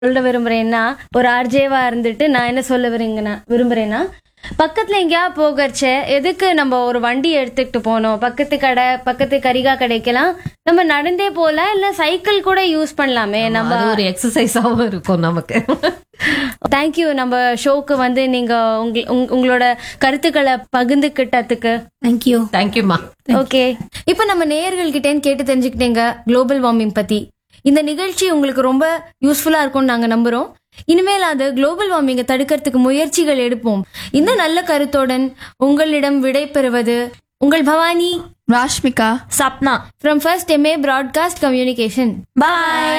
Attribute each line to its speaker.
Speaker 1: சொல்ல விரும்புறேன்னா ஒரு ஆர்ஜேவா இருந்துட்டு நான் என்ன சொல்ல விரும்புறேன்னா விரும்புறேன்னா பக்கத்துல எங்கேயா போகறச்ச எதுக்கு நம்ம ஒரு வண்டி எடுத்துக்கிட்டு போனோம் பக்கத்து கடை பக்கத்து கரிகா கடைக்கெல்லாம் நம்ம நடந்தே போலாம் இல்ல சைக்கிள் கூட யூஸ் பண்ணலாமே நம்ம
Speaker 2: அது ஒரு எக்ஸசைஸாவும் இருக்கும் நமக்கு
Speaker 1: தேங்க்யூ நம்ம ஷோக்கு வந்து நீங்க உங்க- உங்க- உங்களோட கருத்துக்களை பகிர்ந்துக்கிட்டதுக்கு
Speaker 3: தேங்க்யூ
Speaker 2: தேங்க்யூமா
Speaker 1: ஓகே இப்போ நம்ம நேயர்கள் கிட்டேன்னு கேட்டு தெரிஞ்சுக்கிட்டீங்க குளோபல் வார்மிங் பத்தி இந்த நிகழ்ச்சி உங்களுக்கு ரொம்ப யூஸ்ஃபுல்லா இருக்கும்னு நாங்க நம்புறோம் இனிமேல் அது குளோபல் வார்மிங்கை தடுக்கிறதுக்கு முயற்சிகள் எடுப்போம் இந்த நல்ல கருத்துடன் உங்களிடம் விடை பெறுவது உங்கள் Bhavani
Speaker 3: Rashmika
Speaker 1: Sapna from first MA broadcast communication bye